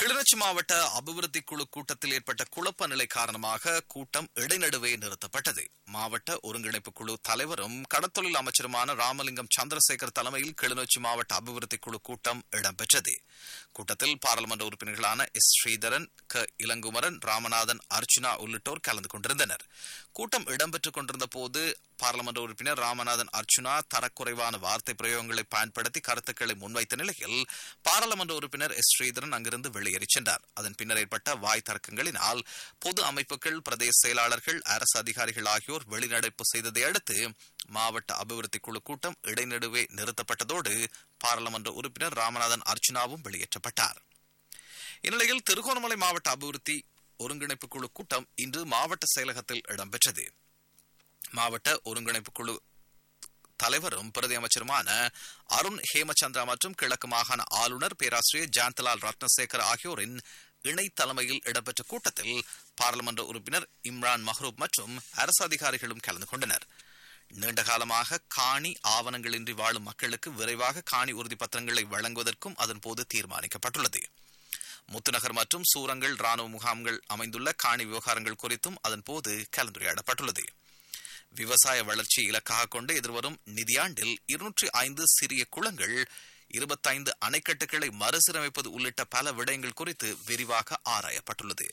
கிளிநொச்சி மாவட்ட அபிவிருத்தி குழு கூட்டத்தில் ஏற்பட்ட குழப்ப நிலை காரணமாக கூட்டம் இடைநடுவே நிறுத்தப்பட்டது மாவட்ட ஒருங்கிணைப்பு குழு தலைவரும் கடத்தொழில் அமைச்சருமான ராமலிங்கம் சந்திரசேகர் தலைமையில் கிளிநொச்சி மாவட்ட அபிவிருத்தி குழு கூட்டம் இடம்பெற்றது கூட்டத்தில் பாராளுமன்ற உறுப்பினர்களான எஸ் ஸ்ரீதரன் க இளங்குமரன் ராமநாதன் அர்ச்சுனா உள்ளிட்டோர் கலந்து கொண்டிருந்தனர் கூட்டம் இடம்பெற்றுக் கொண்டிருந்த போது பாராளுமன்ற உறுப்பினர் ராமநாதன் அர்ச்சுனா தரக்குறைவான வார்த்தை பிரயோகங்களை பயன்படுத்தி கருத்துக்களை முன்வைத்த நிலையில் பாராளுமன்ற உறுப்பினர் எஸ் ஸ்ரீதரன் அங்கிருந்து வெளியேறிச் சென்றார் அதன் பின்னர் ஏற்பட்ட வாய் தர்க்கங்களினால் பொது அமைப்புகள் பிரதேச செயலாளர்கள் அரசு அதிகாரிகள் ஆகியோர் வெளிநடப்பு செய்ததை அடுத்து மாவட்ட அபிவிருத்தி குழு கூட்டம் இடைநடுவே நிறுத்தப்பட்டதோடு பாராளுமன்ற உறுப்பினர் ராமநாதன் அர்ச்சுனாவும் வெளியேற்றப்பட்டார் இந்நிலையில் திருகோணமலை மாவட்ட அபிவிருத்தி ஒருங்கிணைப்பு குழு கூட்டம் இன்று மாவட்ட செயலகத்தில் இடம்பெற்றது மாவட்ட ஒருங்கிணைப்பு குழு தலைவரும் பிரதி அமைச்சருமான அருண் ஹேமச்சந்திரா மற்றும் கிழக்கு மாகாண ஆளுநர் பேராசிரியர் ஜாந்தலால் ரத்னசேகர் ஆகியோரின் இணை தலைமையில் இடம்பெற்ற கூட்டத்தில் பாராளுமன்ற உறுப்பினர் இம்ரான் மஹ்ரூப் மற்றும் அரசு அதிகாரிகளும் கலந்து கொண்டனர் நீண்ட காலமாக காணி ஆவணங்களின்றி வாழும் மக்களுக்கு விரைவாக காணி உறுதி பத்திரங்களை வழங்குவதற்கும் அதன்போது தீர்மானிக்கப்பட்டுள்ளது முத்துநகர் மற்றும் சூரங்கள் ராணுவ முகாம்கள் அமைந்துள்ள காணி விவகாரங்கள் குறித்தும் அதன்போது கலந்துரையாடப்பட்டுள்ளது விவசாய வளர்ச்சி இலக்காக கொண்டு எதிர்வரும் நிதியாண்டில் இருநூற்றி ஐந்து சிறிய குளங்கள் இருபத்தைந்து அணைக்கட்டுகளை மறுசீரமைப்பது உள்ளிட்ட பல விடயங்கள் குறித்து விரிவாக ஆராயப்பட்டுள்ளது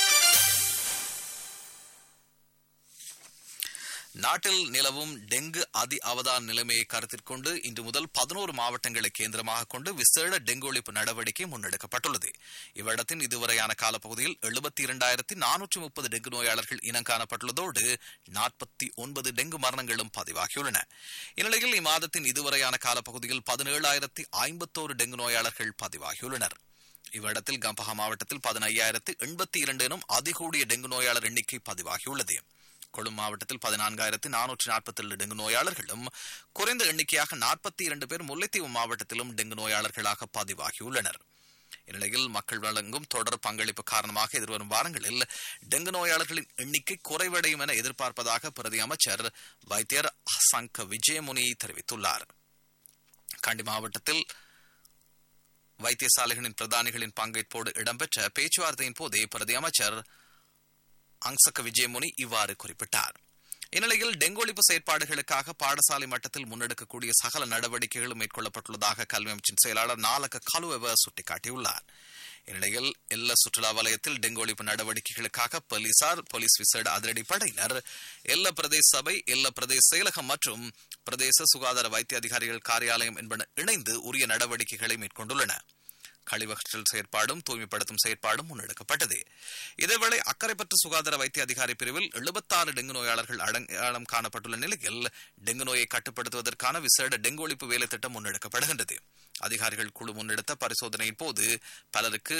நாட்டில் நிலவும் டெங்கு அதி அவதார நிலைமையை கருத்தில் கொண்டு இன்று முதல் பதினோரு மாவட்டங்களை கேந்திரமாக கொண்டு விசேட டெங்கு ஒழிப்பு நடவடிக்கை முன்னெடுக்கப்பட்டுள்ளது இவ்விடத்தின் இதுவரையான காலப்பகுதியில் எழுபத்தி இரண்டாயிரத்தி நானூற்றி முப்பது டெங்கு நோயாளர்கள் இனம் காணப்பட்டுள்ளதோடு நாற்பத்தி ஒன்பது டெங்கு மரணங்களும் பதிவாகியுள்ளன இந்நிலையில் இம்மாதத்தின் இதுவரையான காலப்பகுதியில் பதினேழாயிரத்தி ஐம்பத்தோரு டெங்கு நோயாளர்கள் பதிவாகியுள்ளனர் இவ்விடத்தில் கம்பஹா மாவட்டத்தில் பதினையாயிரத்து எண்பத்தி இரண்டு எனும் அதிகூடிய டெங்கு நோயாளர் எண்ணிக்கை பதிவாகியுள்ளது கொழும்பு மாவட்டத்தில் பதினான்காயிரத்து நானூற்றி நாற்பத்தி ஏழு டெங்கு நோயாளர்களும் குறைந்த எண்ணிக்கையாக நாற்பத்தி இரண்டு பேர் முல்லைத்தீவு மாவட்டத்திலும் டெங்கு நோயாளர்களாக பதிவாகியுள்ளனர் இந்நிலையில் மக்கள் வழங்கும் தொடர் பங்களிப்பு காரணமாக எதிர்வரும் வாரங்களில் டெங்கு நோயாளர்களின் எண்ணிக்கை குறைவடையும் என எதிர்பார்ப்பதாக பிரதி அமைச்சர் வைத்தியர் சங்க விஜயமுனி தெரிவித்துள்ளார் கண்டி மாவட்டத்தில் வைத்தியசாலைகளின் பிரதானிகளின் பங்கேற்போடு இடம்பெற்ற பேச்சுவார்த்தையின் போதே பிரதி அமைச்சர் அங்சக்க விஜயமுனி இவ்வாறு குறிப்பிட்டார் இந்நிலையில் டெங்கு ஒழிப்பு செயற்பாடுகளுக்காக பாடசாலை மட்டத்தில் முன்னெடுக்கக்கூடிய சகல நடவடிக்கைகளும் மேற்கொள்ளப்பட்டுள்ளதாக கல்வி அமைச்சின் செயலாளர் நாலக்க கலுவெவ சுட்டிக்காட்டியுள்ளார் இந்நிலையில் எல்ல சுற்றுலா வலயத்தில் டெங்கு ஒழிப்பு நடவடிக்கைகளுக்காக போலீசார் போலீஸ் விசேட அதிரடி படையினர் எல்ல பிரதேச சபை எல்ல பிரதேச செயலகம் மற்றும் பிரதேச சுகாதார வைத்திய அதிகாரிகள் காரியாலயம் என்பன இணைந்து உரிய நடவடிக்கைகளை மேற்கொண்டுள்ளன கழிவகற்றல் செயற்பாடும் தூய்மைப்படுத்தும் செயற்பாடும் முன்னெடுக்கப்பட்டது இதேவேளை அக்கரைப்பற்று சுகாதார வைத்திய அதிகாரி பிரிவில் எழுபத்தாறு டெங்கு நோயாளர்கள் அடையாளம் காணப்பட்டுள்ள நிலையில் டெங்கு நோயை கட்டுப்படுத்துவதற்கான விசேட டெங்கு ஒழிப்பு வேலை திட்டம் முன்னெடுக்கப்படுகின்றது அதிகாரிகள் குழு முன்னெடுத்த பரிசோதனையின் போது பலருக்கு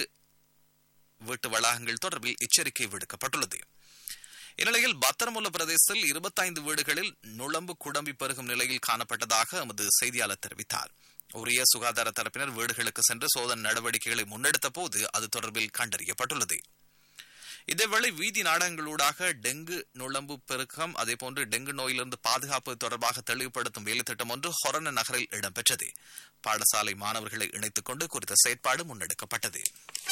வீட்டு வளாகங்கள் தொடர்பில் எச்சரிக்கை விடுக்கப்பட்டுள்ளது இந்நிலையில் பத்திரமுல்ல பிரதேசத்தில் இருபத்தைந்து வீடுகளில் நுழம்பு குடம்பி பெருகும் நிலையில் காணப்பட்டதாக எமது செய்தியாளர் தெரிவித்தார் உரிய சுகாதார தரப்பினர் வீடுகளுக்கு சென்று சோதனை நடவடிக்கைகளை முன்னெடுத்த போது அது தொடர்பில் கண்டறியப்பட்டுள்ளது இதேவேளை வீதி நாடகங்களூடாக டெங்கு நுழம்பு பெருக்கம் அதேபோன்று டெங்கு நோயிலிருந்து பாதுகாப்பு தொடர்பாக தெளிவுபடுத்தும் வேலைத்திட்டம் ஒன்று ஹொரண நகரில் இடம்பெற்றது பாடசாலை மாணவர்களை இணைத்துக் கொண்டு குறித்த செயற்பாடு முன்னெடுக்கப்பட்டது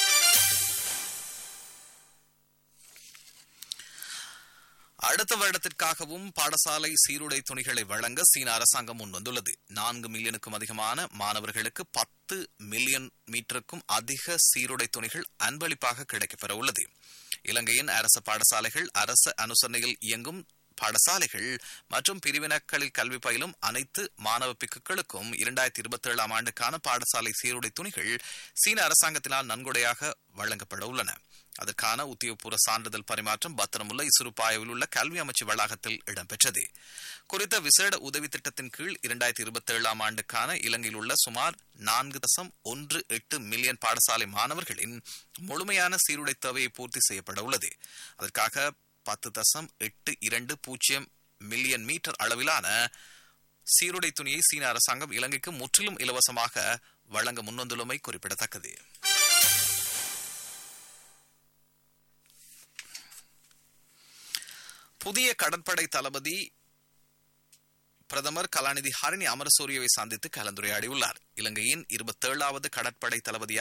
அடுத்த வருடத்திற்காகவும் பாடசாலை சீருடை துணிகளை வழங்க சீன அரசாங்கம் முன்வந்துள்ளது நான்கு மில்லியனுக்கும் அதிகமான மாணவர்களுக்கு பத்து மில்லியன் மீட்டருக்கும் அதிக சீருடை துணிகள் அன்பளிப்பாக கிடைக்கப்பெற உள்ளது இலங்கையின் அரசு பாடசாலைகள் அரசு அனுசரணையில் இயங்கும் பாடசாலைகள் மற்றும் பிரிவினக்களில் கல்வி பயிலும் அனைத்து மாணவ பிக்குகளுக்கும் இரண்டாயிரத்தி இருபத்தி ஏழாம் ஆண்டுக்கான பாடசாலை சீருடை துணிகள் சீன அரசாங்கத்தினால் நன்கொடையாக வழங்கப்பட உள்ளன அதற்கான உத்தியோகபூர்வ சான்றிதழ் பரிமாற்றம் பத்திரமுள்ள இசுருப்பாயில் உள்ள கல்வி அமைச்சு வளாகத்தில் இடம்பெற்றது குறித்த விசேட உதவி திட்டத்தின் கீழ் இரண்டாயிரத்தி இருபத்தி ஏழாம் ஆண்டுக்கான இலங்கையில் உள்ள சுமார் நான்கு தசம் ஒன்று எட்டு மில்லியன் பாடசாலை மாணவர்களின் முழுமையான சீருடை தேவையை பூர்த்தி செய்யப்பட உள்ளது அதற்காக பத்து தசம் எட்டு இரண்டு பூஜ்ஜியம் மில்லியன் மீட்டர் அளவிலான சீருடை துணியை சீன அரசாங்கம் இலங்கைக்கு முற்றிலும் இலவசமாக வழங்க முன்வந்துள்ளமை குறிப்பிடத்தக்கது புதிய கடற்படை தளபதி பிரதமர் கலாநிதி ஹரணி அமரசூரியவை சந்தித்து கலந்துரையாடியுள்ளார் இலங்கையின் இருபத்தேழாவது கடற்படை தளபதியாக